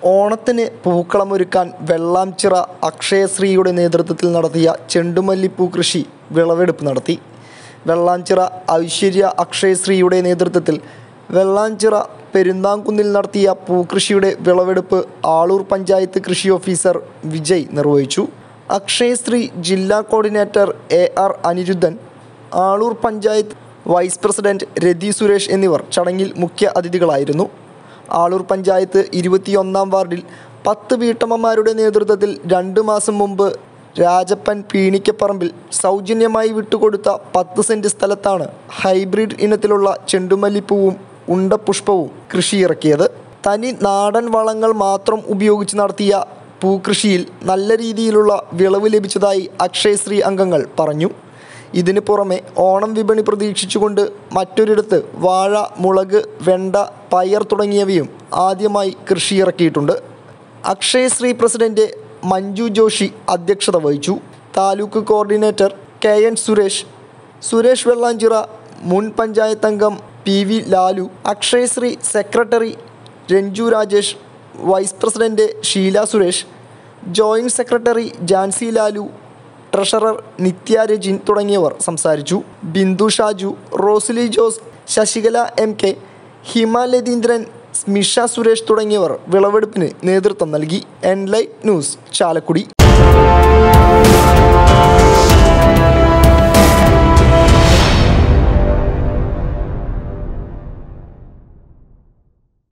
ഓണത്തിന് പൂക്കളമൊരുക്കാൻ വെള്ളാംചിറ അക്ഷയശ്രീയുടെ നേതൃത്വത്തിൽ നടത്തിയ ചെണ്ടുമല്ലിപ്പൂ കൃഷി വിളവെടുപ്പ് നടത്തി വെള്ളാംചിറ ഐശ്വര്യ അക്ഷയശ്രീയുടെ നേതൃത്വത്തിൽ വെള്ളാംചിറ പെരുന്താംകുന്നിൽ നടത്തിയ പൂക്കൃഷിയുടെ വിളവെടുപ്പ് ആളൂർ പഞ്ചായത്ത് കൃഷി ഓഫീസർ വിജയ് നിർവഹിച്ചു അക്ഷയശ്രീ ജില്ലാ coordinator A R Aniruddhan Aloor panchayat vice president Rathi Suresh എന്നിവർ ചടങ്ങിൽ മുഖ്യ അതിഥികളായിരുന്നു ആളൂർ പഞ്ചായത്ത് ഇരുപത്തിയൊന്നാം വാർഡിൽ പത്ത് വീട്ടമ്മമാരുടെ നേതൃത്വത്തിൽ രണ്ട് മാസം മുമ്പ് രാജപ്പൻ പീണിക്കപ്പറമ്പിൽ സൗജന്യമായി വിട്ടുകൊടുത്ത പത്ത് സെൻറ്റ് സ്ഥലത്താണ് ഹൈബ്രിഡ് ഇനത്തിലുള്ള ചെണ്ടുമല്ലിപ്പൂവും ഉണ്ടപുഷ്പവും കൃഷിയിറക്കിയത് തനി നാടൻ വളങ്ങൾ മാത്രം ഉപയോഗിച്ച് നടത്തിയ പൂക്കൃഷിയിൽ നല്ല രീതിയിലുള്ള വിളവ് ലഭിച്ചതായി അക്ഷയശ്രീ അംഗങ്ങൾ പറഞ്ഞു ഇതിന് പുറമെ ഓണം വിപണി പ്രതീക്ഷിച്ചുകൊണ്ട് മറ്റൊരിടത്ത് വാഴ മുളക് വെണ്ട പയർ തുടങ്ങിയവയും ആദ്യമായി കൃഷിയിറക്കിയിട്ടുണ്ട് അക്ഷയശ്രീ പ്രസിഡന്റ് മഞ്ജു ജോഷി അധ്യക്ഷത വഹിച്ചു taluk coordinator K N Suresh Suresh Vellanchira മുൻ പഞ്ചായത്ത് അംഗം P V Lalu Akshayashree secretary Ranju Rajesh vice president Sheela Suresh joint secretary Jancy Lalu treasurer Nithya Rajin തുടങ്ങിയവർ സംസാരിച്ചു ബിന്ദു ഷാജു റോസ്ലി ജോസ് ശശികല എം കെ ഹിമ ലതീന്ദ്രൻ സ്മിഷ സുരേഷ് തുടങ്ങിയവർ വിളവെടുപ്പിന് നേതൃത്വം നൽകി എൻലൈറ്റ് ന്യൂസ് ചാലക്കുടി